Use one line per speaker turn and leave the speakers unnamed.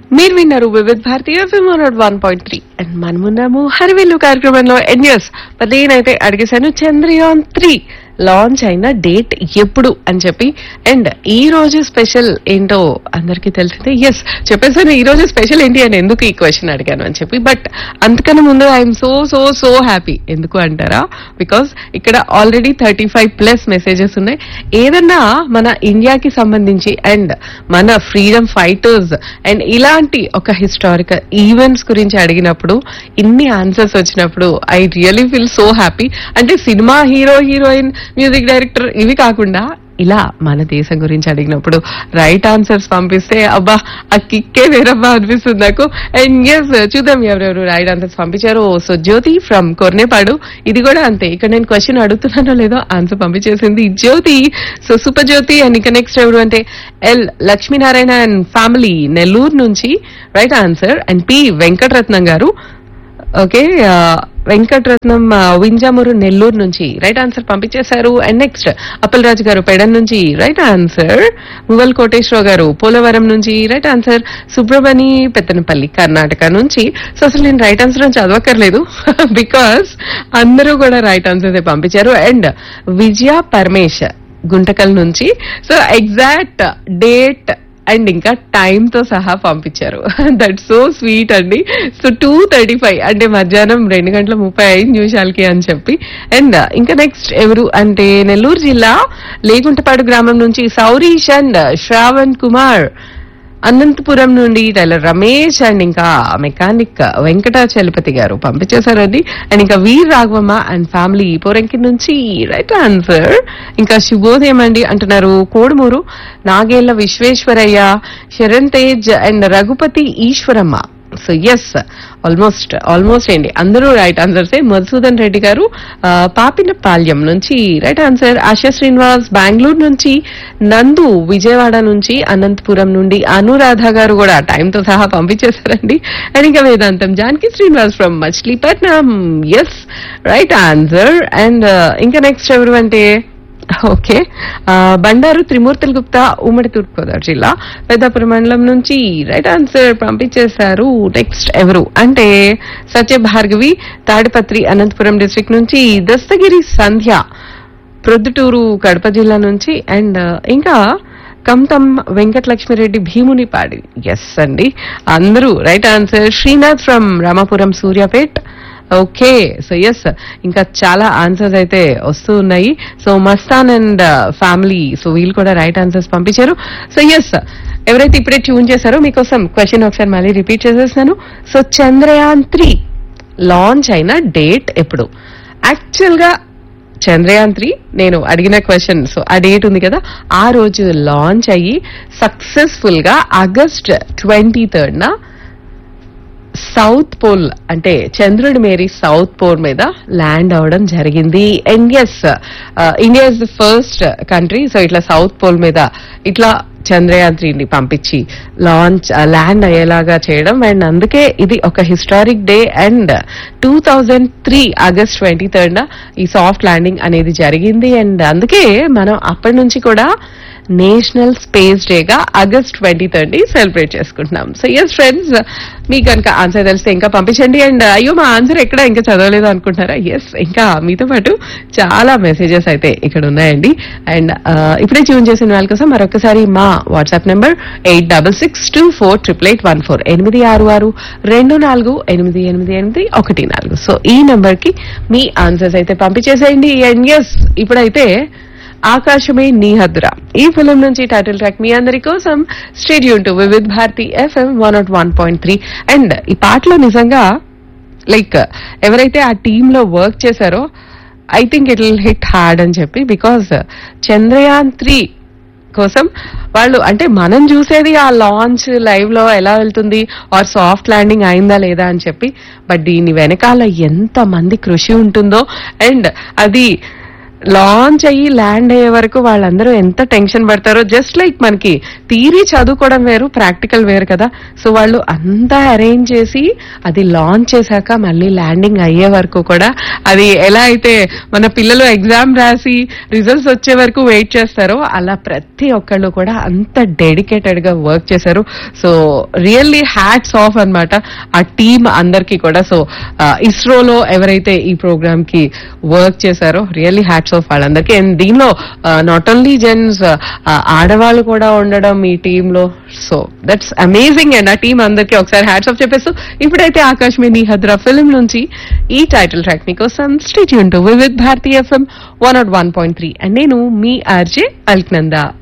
మీరు విన్నారు Vividh Bharatiya one point three and మనమున్నాము హరివిల్లు కార్యక్రమంలో ఎన్యూస్ మరి నేనైతే అడిగేశాను చంద్రయాన్ త్రీ లాంచ్ అయిన డేట్ ఎప్పుడు అని చెప్పి అండ్ ఈ రోజు స్పెషల్ ఏంటో అందరికీ తెలిసిందే ఎస్ చెప్పేసాను ఈ రోజు స్పెషల్ ఏంటి అని ఎందుకు ఈ క్వశ్చన్ అడిగాను అని చెప్పి బట్ అంతకన్నా ముందు I'm so so so happy ఎందుకు అంటారా బికాస్ ఇక్కడ already thirty five plus messages ఉన్నాయి ఏదన్నా మన ఇండియాకి సంబంధించి అండ్ మన ఫ్రీడమ్ ఫైటర్స్ అండ్ ఇలాంటి ఒక హిస్టారికల్ ఈవెంట్స్ గురించి అడిగినప్పుడు ఇన్ని ఆన్సర్స్ వచ్చినప్పుడు I really feel so happy అంటే cinema hero heroine music director ఇవి కాకుండా ఇలా మన దేశం గురించి అడిగినప్పుడు రైట్ ఆన్సర్స్ పంపిస్తే అబ్బా ఆ కిక్కే వేరబ్బా అనిపిస్తుంది నాకు అండ్ ఎస్ చూద్దాం ఎవరెవరు రైట్ ఆన్సర్స్ పంపించారు సో జ్యోతి ఫ్రమ్ కొర్నేపాడు ఇది కూడా అంతే ఇక్కడ నేను క్వశ్చన్ అడుగుతున్నానో లేదో ఆన్సర్ పంపించేసింది Jyothi so super Jyothi and ఇక నెక్స్ట్ ఎవరు అంటే L Lakshminarayana and family Nellore నుంచి right answer and P Venkataratnam garu okay ఆ, వెంకటరత్నం ఆ, వింజామూరు నెల్లూరు నుంచి రైట్ ఆన్సర్ పంపించేశారు అండ్ నెక్స్ట్ అప్పలరాజు గారు పెడన్ నుంచి రైట్ ఆన్సర్ మువల్ కోటేశ్వర గారు పోలవరం నుంచి రైట్ ఆన్సర్ సుబ్రమణి పెత్తనపల్లి కర్ణాటక నుంచి సో అసలు నేను రైట్ ఆన్సర్ అని చదవక్కర్లేదు బికాస్ అందరూ కూడా రైట్ ఆన్సర్ పంపించారు అండ్ విజయ పరమేశ్ గుంటకల్ నుంచి సో ఎగ్జాక్ట్ డేట్ అండ్ ఇంకా టైం తో సహా పంపించారు దట్ సో స్వీట్ అండి సో టూ థర్టీ ఫైవ్ అంటే మధ్యాహ్నం రెండు గంటల ముప్పై ఐదు నిమిషాలకి అని చెప్పి అండ్ ఇంకా నెక్స్ట్ ఎవరు అంటే నెల్లూరు జిల్లా లేకుంటపాడు గ్రామం నుంచి సౌరీష్ అండ్ శ్రావణ్ కుమార్ అనంతపురం నుండి టైలర్ రమేష్ అండ్ ఇంకా మెకానిక్ వెంకటాచలపతి గారు పంపించేశారండి అండ్ ఇంకా వీర్ రాఘవమ్మ అండ్ ఫ్యామిలీ పోరంకి నుంచి రైట్ ఆన్సర్ ఇంకా శుభోదయం అండి అంటున్నారు Kodumur Nagella Visvesvaraya Sharan Tej and Raghupathi Eshwaramma so yes almost almost ఏంటి అందరూ రైట్ ఆన్సర్సే మధుసూదన్ రెడ్డి గారు ఆ, పాపినపాల్యం నుంచి రైట్ ఆన్సర్ ఆశా శ్రీనివాస్ బెంగళూరు నుంచి నందు విజయవాడ నుంచి అనంతపురం నుండి అనురాధ గారు కూడా టైంతో సహా పంపించేశారండి అండ్ ఇంకా Vedantam Janaki Srinivas from Machilipatnam yes right answer and ఇంకా నెక్స్ట్ ఎవరు అంటే ఓకే ఆ, బండారు త్రిమూర్తుల గుప్తా ఉమ్మడి తూర్పుగోదావరి జిల్లా పెద్దాపురం మండలం నుంచి రైట్ ఆన్సర్ పంపించేశారు నెక్స్ట్ ఎవరు అంటే సత్య భార్గవి తాడిపత్రి అనంతపురం డిస్ట్రిక్ట్ నుంచి దస్తగిరి సంధ్య ప్రొద్దుటూరు కడప జిల్లా నుంచి అండ్ ఇంకా కంతం వెంకటలక్ష్మిరెడ్డి భీమునిపాడి ఎస్ అండి అందరూ right answer Srinath from Ramapuram Suryapet okay so yes ఇంకా చాలా ఆన్సర్స్ అయితే వస్తూ ఉన్నాయి so Mastan and family so వీళ్ళు కూడా రైట్ ఆన్సర్స్ పంపించారు సో ఎస్ ఎవరైతే ఇప్పుడే ట్యూన్ చేశారో మీకోసం క్వశ్చన్ ఒకసారి మళ్ళీ రిపీట్ చేసేస్తున్నాను సో చంద్రయాన్ త్రీ లాంచ్ అయిన డేట్ ఎప్పుడు యాక్చువల్ గా చంద్రయాన్ త్రీ నేను అడిగిన క్వశ్చన్ సో ఆ డేట్ ఉంది కదా ఆ రోజు లాంచ్ అయ్యి సక్సెస్ఫుల్ గా ఆగస్ట్ ట్వంటీ థర్డ్ నా సౌత్ పోల్ అంటే చంద్రుడి మేరీ సౌత్ పోల్ మీద ల్యాండ్ అవడం జరిగింది and yes India is the first country so ఇట్లా సౌత్ పోల్ మీద ఇట్లా చంద్రయాన్ త్రీని పంపించి లాంచ్ ల్యాండ్ అయ్యేలాగా చేయడం అండ్ అందుకే ఇది ఒక historic day and two thousand three August twenty third ఈ సాఫ్ట్ ల్యాండింగ్ అనేది జరిగింది అండ్ అందుకే మనం అప్పటి నుంచి కూడా నేషనల్ స్పేస్ డేగా ఆగస్ట్ ట్వంటీ థర్డ్ ని సెలబ్రేట్ చేసుకుంటున్నాం సో ఎస్ ఫ్రెండ్స్ మీకు కనుక ఆన్సర్ తెలిస్తే ఇంకా పంపించండి అండ్ అయ్యో మా ఆన్సర్ ఎక్కడ ఇంకా చదవలేదు అనుకుంటారా ఎస్ ఇంకా మీతో పాటు చాలా మెసేజెస్ అయితే ఇక్కడ ఉన్నాయండి అండ్ ఇప్పుడే ట్యూన్ చేసిన వాళ్ళ కోసం మరొకసారి మా WhatsApp number eight double six two four triple eight one four ఎనిమిది ఆరు ఆరు రెండు నాలుగు ఎనిమిది ఎనిమిది ఎనిమిది ఒకటి నాలుగు సో ఈ నెంబర్ కి మీ ఆన్సర్స్ అయితే పంపించేసేయండి అండ్ ఎస్ ఇప్పుడైతే ఆకాశమే నీ హద్దురా ఈ ఫిలిం నుంచి టైటిల్ ట్రాక్ మీ అందరి కోసం stay tuned to Vividh Bharati FM one naught one point three and ఈ పాటలో నిజంగా లైక్ ఎవరైతే ఆ టీమ్ లో వర్క్ చేశారో I think it will hit hard అని చెప్పి బికాస్ చంద్రయాన్ త్రీ కోసం వాళ్ళు అంటే మనం చూసేది ఆ లాంచ్ లైవ్ లో ఎలా వెళ్తుంది ఆర్ సాఫ్ట్ ల్యాండింగ్ అయిందా లేదా అని చెప్పి బట్ దీని వెనకాల ఎంత మంది కృషి ఉంటుందో అండ్ అది లాంచ్ అయ్యి ల్యాండ్ అయ్యే వరకు వాళ్ళందరూ ఎంత టెన్షన్ పడతారో జస్ట్ లైక్ మనకి థీరీ చదువుకోవడం వేరు ప్రాక్టికల్ వేరు కదా సో వాళ్ళు అంతా అరేంజ్ చేసి అది లాంచ్ చేశాక మళ్ళీ ల్యాండింగ్ అయ్యే వరకు కూడా అది ఎలా అయితే మన పిల్లలు ఎగ్జామ్ రాసి రిజల్ట్స్ వచ్చే వరకు వెయిట్ చేస్తారో అలా ప్రతి ఒక్కళ్ళు కూడా అంత డెడికేటెడ్ గా వర్క్ చేశారు సో రియల్లీ హ్యాట్స్ ఆఫ్ అన్నమాట ఆ టీమ్ అందరికీ కూడా సో ఇస్రోలో ఎవరైతే ఈ ప్రోగ్రామ్ కి వర్క్ చేశారో రియల్లీ హ్యాట్స్ ఆఫ్ వాళ్ళందరికీ అండ్ దీనిలో నాట్ ఓన్లీ జెంట్స్ ఆడవాళ్ళు కూడా ఉండడం ఈ టీమ్ లో సో దట్స్ అమేజింగ్ అండ్ ఆ టీం అందరికీ ఒకసారి హ్యాట్స్ ఆఫ్ చెప్పేస్తూ ఇప్పుడైతే ఆకాశ్ మీ నిహద్ర ఫిల్మ్ నుంచి ఈ టైటిల్ ట్రాక్ మీకోసం స్టేట్ యూన్ to Vividh Bharati FM one naught one point three and నేను మీ ఆర్జే అల్క్నందా